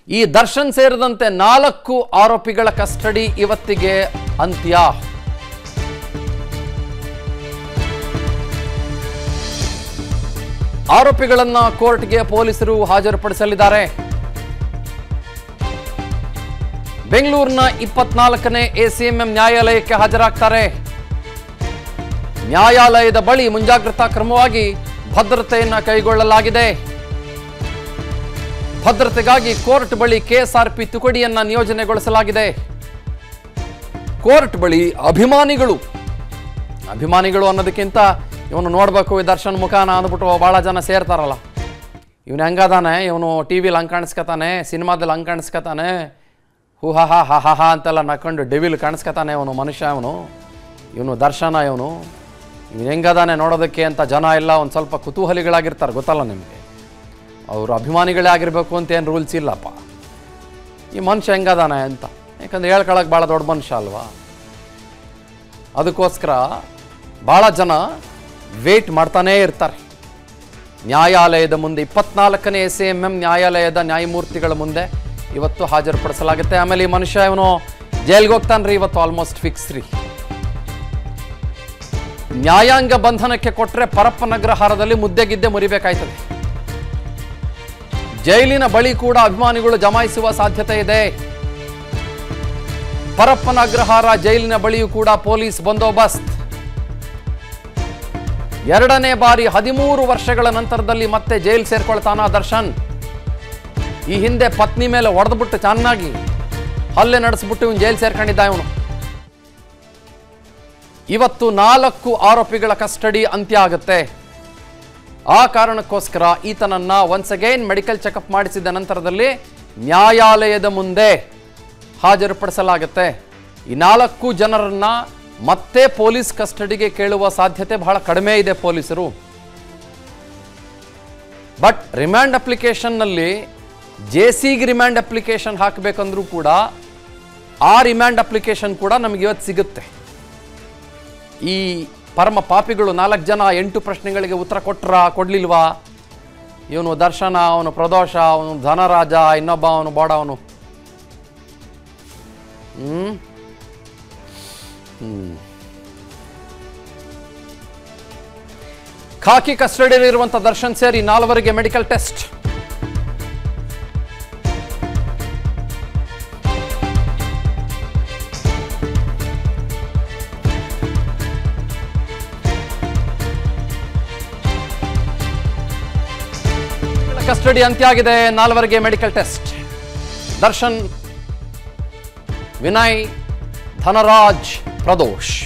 ಈ ದರ್ಶನ್ ಸೇರಿದಂತೆ ನಾಲ್ಕು ಆರೋಪಿಗಳ ಕಸ್ಟಡಿ ಇವತ್ತಿಗೆ ಅಂತ್ಯ ಆರೋಪಿಗಳನ್ನ ಕೋರ್ಟ್ಗೆ ಪೊಲೀಸರು ಹಾಜರುಪಡಿಸಲಿದ್ದಾರೆ ಬೆಂಗಳೂರಿನ ಇಪ್ಪತ್ನಾಲ್ಕನೇ ಎಸಿಎಂಎಂ ನ್ಯಾಯಾಲಯಕ್ಕೆ ಹಾಜರಾಗ್ತಾರೆ ನ್ಯಾಯಾಲಯದ ಬಳಿ ಮುಂಜಾಗ್ರತಾ ಕ್ರಮವಾಗಿ ಭದ್ರತೆಯನ್ನ ಕೈಗೊಳ್ಳಲಾಗಿದೆ ಭದ್ರತೆಗಾಗಿ ಕೋರ್ಟ್ ಬಳಿ ಕೆಎಸ್ಆರ್ಪಿ ತುಕಡಿಯನ್ನ ನಿಯೋಜನೆಗೊಳಿಸಲಾಗಿದೆ ಕೋರ್ಟ್ ಬಳಿ ಅಭಿಮಾನಿಗಳು ಅಭಿಮಾನಿಗಳು ಅನ್ನೋದಕ್ಕಿಂತ ಇವನು ನೋಡ್ಬೇಕು ಈ ದರ್ಶನ್ ಮುಖಾನ ಅಂದ್ಬಿಟ್ಟು ಭಾಳ ಜನ ಸೇರ್ತಾರಲ್ಲ ಇವನು ಹೆಂಗದಾನೆ ಇವನು ಟಿ ವಿಲಿ ಹಂಗೆ ಕಾಣಿಸ್ಕೊತಾನೆ ಸಿನಿಮಾದಲ್ಲಿ ಹಂಗೆ ಕಾಣಿಸ್ಕೊತಾನೆ ಹೂ ಹಾ ಹಾ ಹಾ ಹಾ ಹಾ ಅಂತೆಲ್ಲ ನಕ್ಕೊಂಡು ಡೆವಿಲ್ ಕಾಣಿಸ್ಕೊತಾನೆ ಅವನು ಮನುಷ್ಯ ಅವನು ಇವನು ದರ್ಶನ ಇವನು ಇವನು ಹೆಂಗದಾನೆ ನೋಡೋದಕ್ಕೆ ಅಂತ ಜನ ಎಲ್ಲ ಒಂದು ಸ್ವಲ್ಪ ಕುತೂಹಲಿಗಳಾಗಿರ್ತಾರೆ ಗೊತ್ತಲ್ಲ ನಿಮಗೆ ಅವರು ಅಭಿಮಾನಿಗಳೇ ಆಗಿರಬೇಕು ಅಂತ ಏನು ರೂಲ್ಸ್ ಇಲ್ಲಪ್ಪ ಈ ಮನುಷ್ಯ ಹೆಂಗದಾನೆ ಅಂತ ಯಾಕಂದ್ರೆ ಹೇಳ್ಕೊಳಕ್ಕೆ ಭಾಳ ದೊಡ್ಡ ಮನುಷ್ಯ ಅಲ್ವಾ ಅದಕ್ಕೋಸ್ಕರ ಭಾಳ ಜನ ವೇಟ್ ಮಾಡ್ತಾನೇ ಇರ್ತಾರೆ ನ್ಯಾಯಾಲಯದ ಮುಂದೆ ಇಪ್ಪತ್ನಾಲ್ಕನೇ ಎಸ್ ಎಂ ಎಂ ನ್ಯಾಯಾಲಯದ ನ್ಯಾಯಮೂರ್ತಿಗಳ ಮುಂದೆ ಇವತ್ತು ಹಾಜರುಪಡಿಸಲಾಗುತ್ತೆ ಆಮೇಲೆ ಈ ಮನುಷ್ಯ ಇವನು ಜೈಲ್ಗೆ ಹೋಗ್ತಾನ್ರಿ ಇವತ್ತು ಆಲ್ಮೋಸ್ಟ್ ಫಿಕ್ಸ್ ರೀ ನ್ಯಾಯಾಂಗ ಬಂಧನಕ್ಕೆ ಕೊಟ್ಟರೆ ಪರಪ್ಪನಗ್ರಹಾರದಲ್ಲಿ ಮುದ್ದೆಗಿದ್ದೆ ಮುರಿಬೇಕಾಯ್ತದೆ ಜೈಲಿನ ಬಳಿ ಕೂಡ ಅಭಿಮಾನಿಗಳು ಜಮಾಯಿಸುವ ಸಾಧ್ಯತೆ ಇದೆ ಪರಪ್ಪನ ಅಗ್ರಹಾರ ಜೈಲಿನ ಬಳಿಯೂ ಕೂಡ ಪೊಲೀಸ್ ಬಂದೋಬಸ್ತ್ ಎರಡನೇ ಬಾರಿ ಹದಿಮೂರು ವರ್ಷಗಳ ನಂತರದಲ್ಲಿ ಮತ್ತೆ ಜೈಲ್ ಸೇರ್ಕೊಳ್ತಾನ ದರ್ಶನ್ ಈ ಹಿಂದೆ ಪತ್ನಿ ಮೇಲೆ ಹೊಡೆದ್ಬಿಟ್ಟು ಚೆನ್ನಾಗಿ ಹಲ್ಲೆ ನಡೆಸ್ಬಿಟ್ಟು ಇವನು ಜೈಲ್ ಸೇರ್ಕೊಂಡಿದ್ದ ಇವನು ಇವತ್ತು ನಾಲ್ಕು ಆರೋಪಿಗಳ ಕಸ್ಟಡಿ ಅಂತ್ಯ ಆಗುತ್ತೆ ಆ ಕಾರಣಕ್ಕೋಸ್ಕರ ಈತನನ್ನ ಒನ್ಸ್ ಅಗೈನ್ ಮೆಡಿಕಲ್ ಚೆಕಪ್ ಮಾಡಿಸಿದ ನಂತರದಲ್ಲಿ ನ್ಯಾಯಾಲಯದ ಮುಂದೆ ಹಾಜರುಪಡಿಸಲಾಗುತ್ತೆ ಈ ನಾಲ್ಕು ಜನರನ್ನ ಮತ್ತೆ ಪೊಲೀಸ್ ಕಸ್ಟಡಿಗೆ ಕೇಳುವ ಸಾಧ್ಯತೆ ಬಹಳ ಕಡಿಮೆ ಇದೆ ಪೊಲೀಸರು ಬಟ್ ರಿಮ್ಯಾಂಡ್ ಅಪ್ಲಿಕೇಶನ್ನಲ್ಲಿ ಜೆ ಸಿಗೆ ರಿಮ್ಯಾಂಡ್ ಅಪ್ಲಿಕೇಶನ್ ಹಾಕಬೇಕಂದ್ರೂ ಕೂಡ ಆ ರಿಮ್ಯಾಂಡ್ ಅಪ್ಲಿಕೇಶನ್ ಕೂಡ ನಮಗೆ ಇವತ್ತು ಸಿಗುತ್ತೆ ಈ ಪರಮ ಪಾಪಿಗಳು ನಾಲ್ಕು ಜನ ಎಂಟು ಪ್ರಶ್ನೆಗಳಿಗೆ ಉತ್ತರ ಕೊಟ್ರ ಕೊಡ್ಲಿಲ್ವಾ ಇವನು ದರ್ಶನ ಅವನು ಪ್ರದೋಷ ಅವನು ಧನರಾಜ ಇನ್ನೊಬ್ಬ ಅವನು ಬೋಡ ಅವನು ಹ್ಮ್ ಹ್ಮ್. ಖಾಕಿ ಕಸ್ಟಡಿಯಲ್ಲಿರುವಂಥ ದರ್ಶನ್ ಸೇರಿ ನಾಲ್ವರಿಗೆ ಮೆಡಿಕಲ್ ಟೆಸ್ಟ್ ಕಸ್ಟಡಿ ಅಂತ್ಯ ಆಗಿದೆ ನಾಲ್ವರಿಗೆ ಮೆಡಿಕಲ್ ಟೆಸ್ಟ್ ದರ್ಶನ್ ವಿನಯ್ ಧನರಾಜ್ ಪ್ರದೋಷ್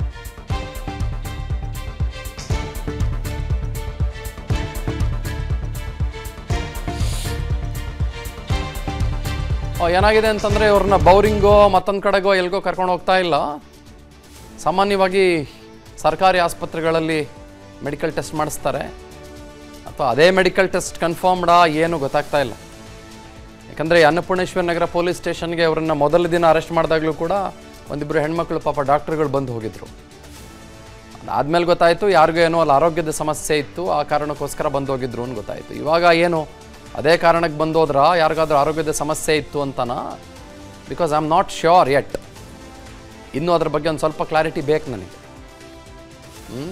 ಆ, ಏನಾಗಿದೆ ಅಂತಂದರೆ ಇವ್ರನ್ನ ಬೌರಿಂಗೋ ಮತ್ತೊಂದು ಕಡೆಗೋ ಎಲ್ಗೋ ಕರ್ಕೊಂಡು ಹೋಗ್ತಾ ಇಲ್ಲ ಸಾಮಾನ್ಯವಾಗಿ ಸರ್ಕಾರಿ ಆಸ್ಪತ್ರೆಗಳಲ್ಲಿ ಮೆಡಿಕಲ್ ಟೆಸ್ಟ್ ಮಾಡಿಸ್ತಾರೆ ಅಥವಾ ಅದೇ ಮೆಡಿಕಲ್ ಟೆಸ್ಟ್ ಕನ್ಫರ್ಮ್ಡಾ ಏನು ಗೊತ್ತಾಗ್ತಾ ಇಲ್ಲ ಯಾಕಂದರೆ ಅನ್ನಪೂರ್ಣೇಶ್ವರ ನಗರ ಪೊಲೀಸ್ ಸ್ಟೇಷನ್ಗೆ ಅವರನ್ನ ಮೊದಲ ದಿನ ಅರೆಸ್ಟ್ ಮಾಡಿದಾಗಲೂ ಕೂಡ ಒಂದಿಬ್ಬರು ಹೆಣ್ಮಕ್ಳು ಪಾಪ ಡಾಕ್ಟ್ರುಗಳು ಬಂದು ಹೋಗಿದ್ರು ಅದಾದ್ಮೇಲೆ ಗೊತ್ತಾಯಿತು ಯಾರಿಗೂ ಏನೋ ಅಲ್ಲಿ ಆರೋಗ್ಯದ ಸಮಸ್ಯೆ ಇತ್ತು ಆ ಕಾರಣಕ್ಕೋಸ್ಕರ ಬಂದು ಹೋಗಿದ್ರು ಅಂತ ಗೊತ್ತಾಯಿತು ಇವಾಗ ಏನು ಅದೇ ಕಾರಣಕ್ಕೆ ಬಂದೋದ್ರ ಯಾರಿಗಾದ್ರೂ ಆರೋಗ್ಯದ ಸಮಸ್ಯೆ ಇತ್ತು ಅಂತನಾ because I am not sure yet ಇನ್ನೂ ಅದ್ರ ಬಗ್ಗೆ ಒಂದು ಸ್ವಲ್ಪ ಕ್ಲಾರಿಟಿ ಬೇಕು ನನಗೆ ಹ್ಞೂ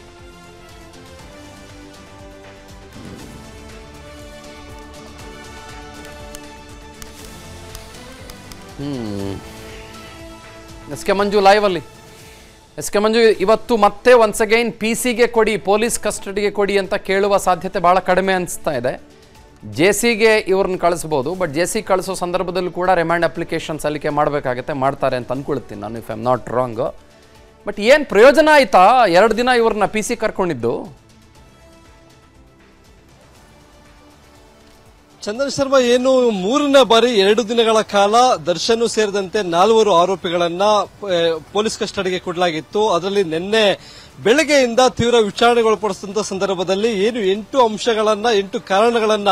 ಎಸ್ ಕೆ ಮಂಜು ಲೈವಲ್ಲಿ ಎಸ್ ಕೆ ಮಂಜು ಇವತ್ತು ಮತ್ತೆ ಒನ್ಸ್ ಅಗೈನ್ ಪಿ ಸಿಗೆ ಕೊಡಿ ಪೊಲೀಸ್ ಕಸ್ಟಡಿಗೆ ಕೊಡಿ ಅಂತ ಕೇಳುವ ಸಾಧ್ಯತೆ ಭಾಳ ಕಡಿಮೆ ಅನಿಸ್ತಾ ಇದೆ ಜೆ ಸಿಗೆ ಇವ್ರನ್ನ ಕಳಿಸ್ಬೋದು ಬಟ್ ಜೆ ಸಿ ಕಳಿಸೋ ಸಂದರ್ಭದಲ್ಲೂ ಕೂಡ ರಿಮ್ಯಾಂಡ್ ಅಪ್ಲಿಕೇಶನ್ ಸಲ್ಲಿಕೆ ಮಾಡಬೇಕಾಗತ್ತೆ ಮಾಡ್ತಾರೆ ಅಂತ ಅಂದ್ಕೊಳ್ತೀನಿ ನಾನು if I am not wrong but ಏನು ಪ್ರಯೋಜನ ಆಯ್ತಾ ಎರಡು ದಿನ ಇವ್ರನ್ನ ಪಿ ಸಿ ಕರ್ಕೊಂಡಿದ್ದು ಚಂದನ್ ಶರ್ಮಾ ಏನು ಮೂರನೇ ಬಾರಿ ಎರಡು ದಿನಗಳ ಕಾಲ ದರ್ಶನ್ ಸೇರಿದಂತೆ ನಾಲ್ವರು ಆರೋಪಿಗಳನ್ನ ಆ, ಪೊಲೀಸ್ ಕಸ್ಟಡಿಗೆ ಕೊಡಲಾಗಿತ್ತು ಅದರಲ್ಲಿ ನಿನ್ನೆ ಬೆಳಗ್ಗೆಯಿಂದ ತೀವ್ರ ವಿಚಾರಣೆಗೊಳಪಡಿಸಿದಂತ ಸಂದರ್ಭದಲ್ಲಿ ಏನು ಎಂಟು ಅಂಶಗಳನ್ನ ಎಂಟು ಕಾರಣಗಳನ್ನ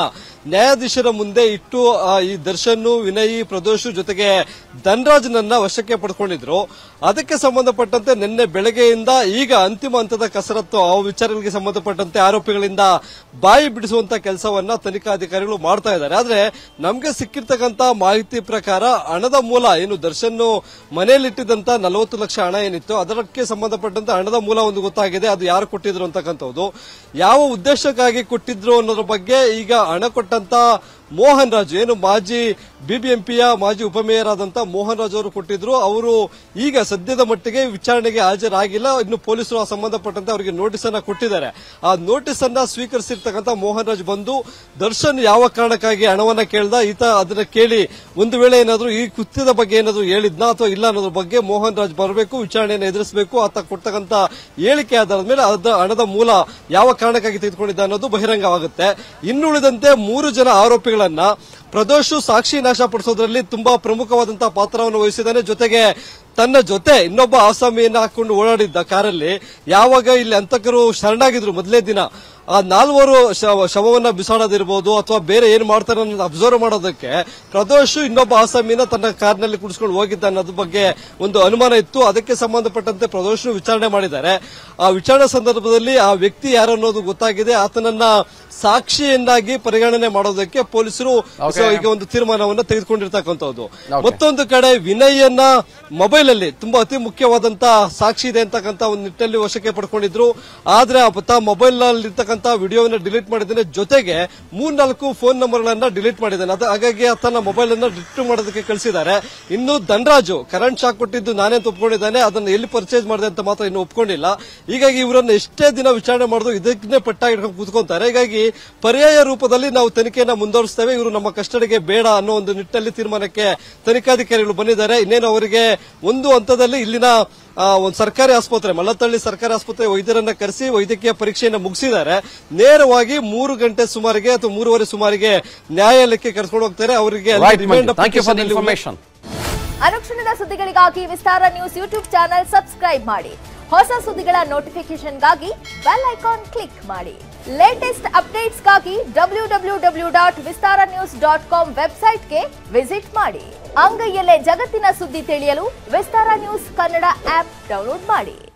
ನ್ಯಾಯಾಧೀಶರ ಮುಂದೆ ಇಟ್ಟು ಆ, ಈ ದರ್ಶನ್ ವಿನಯ್ ಪ್ರದೋಷ್ ಜೊತೆಗೆ ಧನರಾಜ್ನನ್ನ ವಶಕ್ಕೆ ಪಡ್ಕೊಂಡಿದ್ರು ಅದಕ್ಕೆ ಸಂಬಂಧಪಟ್ಟಂತೆ ನಿನ್ನೆ ಬೆಳಗ್ಗೆಯಿಂದ ಈಗ ಅಂತಿಮ ಹಂತದ ಕಸರತ್ತು ಆ ವಿಚಾರಗಳಿಗೆ ಸಂಬಂಧಪಟ್ಟಂತೆ ಆರೋಪಿಗಳಿಂದ ಬಾಯಿ ಬಿಡಿಸುವಂತ ಕೆಲಸವನ್ನ ತನಿಖಾಧಿಕಾರಿಗಳು ಮಾಡ್ತಾ ಇದ್ದಾರೆ ಆದ್ರೆ ನಮ್ಗೆ ಸಿಕ್ಕಿರ್ತಕ್ಕಂತ ಮಾಹಿತಿ ಪ್ರಕಾರ ಹಣದ ಮೂಲ ಏನು ದರ್ಶನ್ ಮನೆಯಲ್ಲಿಟ್ಟಿದ್ದಂತ ನಲವತ್ತು ಲಕ್ಷ ಹಣ ಏನಿತ್ತು ಅದಕ್ಕೆ ಸಂಬಂಧಪಟ್ಟಂತೆ ಹಣದ ಮೂಲ ಒಂದು ಗೊತ್ತಾಗಿದೆ ಅದು ಯಾರು ಕೊಟ್ಟಿದ್ರು ಅಂತಕ್ಕಂಥದ್ದು ಯಾವ ಉದ್ದೇಶಕ್ಕಾಗಿ ಕೊಟ್ಟಿದ್ರು ಅನ್ನೋದ್ರ ಬಗ್ಗೆ ಈಗ ಹಣ ಕೊಟ್ಟಂತ ಮೋಹನ್ ರಾಜು ಏನು ಮಾಜಿ ಬಿಬಿಎಂಪಿಯ ಮಾಜಿ ಉಪಮೇಯರ್ ಆದಂತ ಮೋಹನ್ ರಾಜ್ ಅವರು ಕೊಟ್ಟಿದ್ರು ಅವರು ಈಗ ಸದ್ಯದ ಮಟ್ಟಿಗೆ ವಿಚಾರಣೆಗೆ ಹಾಜರಾಗಿಲ್ಲ ಇನ್ನು ಪೊಲೀಸರು ಆ ಸಂಬಂಧಪಟ್ಟಂತೆ ಅವರಿಗೆ ನೋಟಿಸ್ ಅನ್ನ ಕೊಟ್ಟಿದ್ದಾರೆ ಆ ನೋಟಿಸ್ ಅನ್ನ ಸ್ವೀಕರಿಸಿರ್ತಕ್ಕಂಥ ಮೋಹನ್ ರಾಜ್ ಬಂದು ದರ್ಶನ್ ಯಾವ ಕಾರಣಕ್ಕಾಗಿ ಹಣವನ್ನ ಕೇಳ್ದ ಈತ ಅದನ್ನ ಕೇಳಿ ಒಂದು ವೇಳೆ ಏನಾದ್ರು ಈ ಕೃತ್ಯದ ಬಗ್ಗೆ ಏನಾದ್ರು ಹೇಳಿದ್ನಾ ಅಥವಾ ಇಲ್ಲ ಅನ್ನೋದ್ರ ಬಗ್ಗೆ ಮೋಹನ್ ರಾಜ್ ಬರಬೇಕು ವಿಚಾರಣೆಯನ್ನು ಎದುರಿಸಬೇಕು ಆತ ಕೊಡ್ತಕ್ಕಂಥ ಹೇಳಿಕೆ ಆಧಾರದ ಮೇಲೆ ಅದ ಹಣದ ಮೂಲ ಯಾವ ಕಾರಣಕ್ಕಾಗಿ ತೆಗೆದುಕೊಂಡಿದ್ದ ಅನ್ನೋದು ಬಹಿರಂಗವಾಗುತ್ತೆ ಇನ್ನುಳಿದಂತೆ ಮೂರು ಜನ ಆರೋಪಿಗಳನ್ನ ಪ್ರದೋಷು ಸಾಕ್ಷಿ ನಾಶ ಪಡಿಸೋದ್ರಲ್ಲಿ ತುಂಬಾ ಪ್ರಮುಖವಾದಂತಹ ಪಾತ್ರವನ್ನು ವಹಿಸಿದ್ದಾನೆ ಜೊತೆಗೆ ತನ್ನ ಜೊತೆ ಇನ್ನೊಬ್ಬ ಆಸಾಮಿಯನ್ನ ಹಾಕೊಂಡು ಓಡಾಡಿದ್ದ ಕಾರಲ್ಲಿ ಯಾವಾಗ ಇಲ್ಲಿ ಅಂತಕರು ಶರಣಾಗಿದ್ರು ಮೊದಲೇ ದಿನ ಆ ನಾಲ್ವರು ಶವ- ಶವವನ್ನ ಬಿಸಾಡೋದಿರ್ಬೋದು ಅಥವಾ ಬೇರೆ ಏನ್ ಮಾಡ್ತಾರೆ ಅನ್ನೋದು ಅಬ್ಸರ್ವ್ ಮಾಡೋದಕ್ಕೆ ಪ್ರದೋಷ್ ಇನ್ನೊಬ್ಬ ಆಸಾಮಿನ ತನ್ನ ಕಾರ್ನಲ್ಲಿ ಕುಡಿಸ್ಕೊಂಡು ಹೋಗಿದ್ದ ಅನ್ನೋದ್ರ ಬಗ್ಗೆ ಒಂದು ಅನುಮಾನ ಇತ್ತು ಅದಕ್ಕೆ ಸಂಬಂಧಪಟ್ಟಂತೆ ಪ್ರದೋಷ್ ವಿಚಾರಣೆ ಮಾಡಿದ್ದಾರೆ ಆ ವಿಚಾರಣೆ ಸಂದರ್ಭದಲ್ಲಿ ಆ ವ್ಯಕ್ತಿ ಯಾರು ಅನ್ನೋದು ಗೊತ್ತಾಗಿದೆ ಆತನನ್ನ ಸಾಕ್ಷಿಯನ್ನಾಗಿ ಪರಿಗಣನೆ ಮಾಡೋದಕ್ಕೆ ಪೊಲೀಸರು Okay. ಈಗ ಒಂದು ತೀರ್ಮಾನವನ್ನ ತೆಗೆದುಕೊಂಡಿರ್ತಕ್ಕಂಥದ್ದು ಮತ್ತೊಂದು ಕಡೆ ವಿನಯನ್ನ ಮೊಬೈಲ್ ಅಲ್ಲಿ ತುಂಬಾ ಅತಿ ಮುಖ್ಯವಾದಂತ ಸಾಕ್ಷಿ ಇದೆ ಅಂತಕ್ಕಂಥ ಒಂದು ನಿಟ್ಟಿನಲ್ಲಿ ವಶಕ್ಕೆ ಪಡ್ಕೊಂಡಿದ್ರು ಆದ್ರೆ ಆ ಮೊಬೈಲ್ ನಲ್ಲಿ ಇರ್ತಕ್ಕಂಥ ವಿಡಿಯೋವನ್ನ ಡಿಲೀಟ್ ಮಾಡಿದ್ದಾನೆ ಜೊತೆಗೆ ಮೂರ್ನಾಲ್ಕು ಫೋನ್ ನಂಬರ್ ಗಳನ್ನ ಡಿಲೀಟ್ ಮಾಡಿದ್ದಾನೆ ಅದು ಹಾಗಾಗಿ ತನ್ನ ಮೊಬೈಲ್ ಅನ್ನ ಡಿಲೀಟ್ ಮಾಡೋದಕ್ಕೆ ಕಳಿಸಿದ್ದಾರೆ ಇನ್ನು ಧನರಾಜು ಕರೆಂಟ್ ಶಾಕ್ ಕೊಟ್ಟಿದ್ದು ನಾನೇ ಅಂತ ಒಪ್ಕೊಂಡಿದ್ದಾನೆ ಅದನ್ನ ಎಲ್ಲಿ ಪರ್ಚೇಸ್ ಮಾಡಿದೆ ಅಂತ ಮಾತ್ರ ಇನ್ನು ಒಪ್ಕೊಂಡಿಲ್ಲ ಹೀಗಾಗಿ ಇವರನ್ನ ಎಷ್ಟೇ ದಿನ ವಿಚಾರಣೆ ಮಾಡಿದ್ರು ಇದಕ್ಕೆ ಪಟ್ಟಾಗಿ ಹಿಡ್ಕೊಂಡು ಕೂತ್ಕೊಂತಾರೆ ಹೀಗಾಗಿ ಪರ್ಯಾಯ ರೂಪದಲ್ಲಿ ನಾವು ತನಿಖೆಯನ್ನ ಮುಂದುವರಿಸ್ತೇವೆ ಇವರು ನಮ್ಮ ಕಸ್ಟಡಿಗೆ ಬೇಡ ಅನ್ನೋ ಒಂದು ನಿಟ್ಟಿನಲ್ಲಿ ತೀರ್ಮಾನಕ್ಕೆ ತನಿಖಾಧಿಕಾರಿಗಳು ಬಂದಿದ್ದಾರೆ ಇನ್ನೇನು ಅವರಿಗೆ ಒಂದು ಹಂತದಲ್ಲಿ ಇಲ್ಲಿನ ಆ, ಒಂದು ಸರ್ಕಾರಿ ಆಸ್ಪತ್ರೆ ಮಲ್ಲತ್ತಳ್ಳಿ ಸರ್ಕಾರಿ ಆಸ್ಪತ್ರೆ ವೈದ್ಯರನ್ನ ಕರೆಸಿ ವೈದ್ಯಕೀಯ ಪರೀಕ್ಷೆಯನ್ನು ಮುಗಿಸಿದ್ದಾರೆ ನೇರವಾಗಿ ಮೂರು ಗಂಟೆ ಸುಮಾರಿಗೆ ಅಥವಾ ಮೂರುವರೆ ಸುಮಾರಿಗೆ ನ್ಯಾಯಾಲಯಕ್ಕೆ ಕರ್ಕೊಂಡು ಹೋಗ್ತಾರೆ ಅವರಿಗೆ ಅಲ್ಲಿ right remand thank you for the application ಅಲ್ಲಿ ಇನ್ಫಾರ್ಮೇಶನ್ ಅನುಕ್ಷಣದ ಸುದ್ದಿಗಳಿಗಾಗಿ Vistara news YouTube channel subscribe ಮಾಡಿ ಹೊಸ ಸುದ್ದಿಗಳ ನೋಟಿಫಿಕೇಶನ್ಗಾಗಿ ಬೆಲ್ ಐಕಾನ್ ಕ್ಲಿಕ್ ಮಾಡಿ ಲೇಟೆಸ್ಟ್ ಅಪ್ಡೇಟ್ಸ್ಗಾಗಿ W W W dot Vistara news dot com ವೆಬ್ಸೈಟ್ಗೆ ವಿಸಿಟ್ ಮಾಡಿ ಅಂಗೈಯಲ್ಲೇ ಜಗತ್ತಿನ ಸುದ್ದಿ ತಿಳಿಯಲು Vistara news Kannada app download ಮಾಡಿ